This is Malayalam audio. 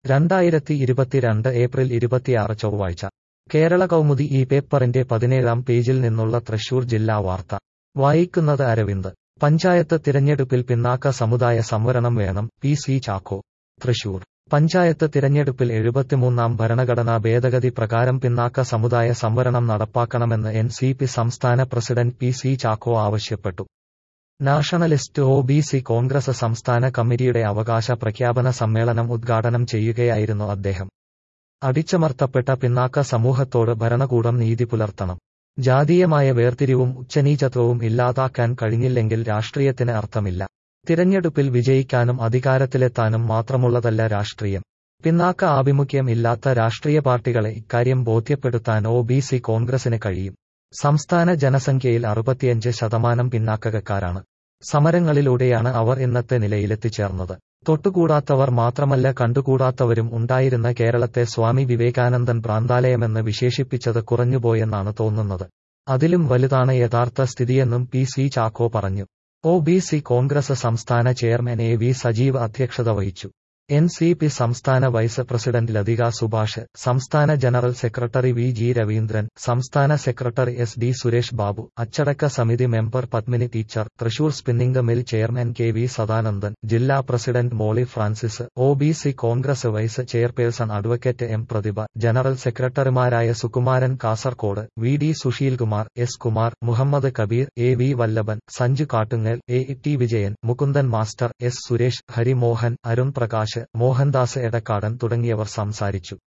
രണ്ടായിരത്തി ഇരുപത്തിരണ്ട് ഏപ്രിൽ ഇരുപത്തിയാറ് ചൊവ്വാഴ്ച കേരള കൗമുദി ഈ പേപ്പറിന്റെ പതിനേഴാം പേജിൽ നിന്നുള്ള തൃശൂർ ജില്ലാ വാർത്ത വായിക്കുന്നത് അരവിന്ദ് പഞ്ചായത്ത് തിരഞ്ഞെടുപ്പിൽ പിന്നാക്ക സമുദായ സംവരണം വേണം പി സി ചാക്കോ തൃശൂർ പഞ്ചായത്ത് തിരഞ്ഞെടുപ്പിൽ എഴുപത്തിമൂന്നാം ഭരണഘടനാ ഭേദഗതി പ്രകാരം പിന്നാക്ക സമുദായ സംവരണം നടപ്പാക്കണമെന്ന് എൻ സി പി സംസ്ഥാന പ്രസിഡന്റ് പി സി ചാക്കോ ആവശ്യപ്പെട്ടു nationalist O B C Congress സംസ്ഥാന കമ്മിറ്റിയുടെ അവകാശ പ്രഖ്യാപന സമ്മേളനം ഉദ്ഘാടനം ചെയ്യുകയായിരുന്നു അദ്ദേഹം അടിച്ചമർത്തപ്പെട്ട പിന്നാക്ക സമൂഹത്തോട് ഭരണകൂടം നീതി പുലർത്തണം ജാതീയമായ വേർതിരിവും ഉച്ചനീചത്വവും ഇല്ലാതാക്കാൻ കഴിഞ്ഞില്ലെങ്കിൽ രാഷ്ട്രീയത്തിന് അർത്ഥമില്ല തിരഞ്ഞെടുപ്പിൽ വിജയിക്കാനും അധികാരത്തിലെത്താനും മാത്രമുള്ളതല്ല രാഷ്ട്രീയം പിന്നാക്ക ആഭിമുഖ്യം ഇല്ലാത്ത രാഷ്ട്രീയ പാർട്ടികളെ ഇക്കാര്യം ബോധ്യപ്പെടുത്താൻ ഒ ബി സി കോൺഗ്രസിന് കഴിയും സംസ്ഥാന ജനസംഖ്യയിൽ അറുപത്തിയഞ്ച് ശതമാനം പിന്നാക്കക്കാരാണ് സമരങ്ങളിലൂടെയാണ് അവർ ഇന്നത്തെ നിലയിലെത്തിച്ചേർന്നത് തൊട്ടുകൂടാത്തവർ മാത്രമല്ല കണ്ടുകൂടാത്തവരും ഉണ്ടായിരുന്ന കേരളത്തെ സ്വാമി വിവേകാനന്ദൻ ഭ്രാന്താലയമെന്ന് വിശേഷിപ്പിച്ചത് കുറഞ്ഞുപോയെന്നാണ് തോന്നുന്നത് അതിലും വലുതാണ് യഥാർത്ഥ സ്ഥിതിയെന്നും പി സി ചാക്കോ പറഞ്ഞു ഒ ബി സി കോൺഗ്രസ് സംസ്ഥാന ചെയർമാൻ എ വി സജീവ് അധ്യക്ഷത വഹിച്ചു എൻ സി പി സംസ്ഥാന വൈസ് പ്രസിഡന്റ് ലതിക സുഭാഷ് സംസ്ഥാന general secretary V G Raveendran സംസ്ഥാന secretary S D Suresh Babu അച്ചടക്ക സമിതി member Padmini teacher Thrissur spinning mill chairman K V Sadanandan ജില്ലാ president Molly Francis O B C Congress vice chairperson advocate M Prathibha general സെക്രട്ടറിമാരായ Sukumaran Kasaragod V D Susheelkumar S Kumar Muhammad Kabeer A V Vallabhan Sanju Kattungal A T Vijayan Mukundan master S Suresh Harimohan Arun Prakash Mohandas Edakkadan തുടങ്ങിയവർ സംസാരിച്ചു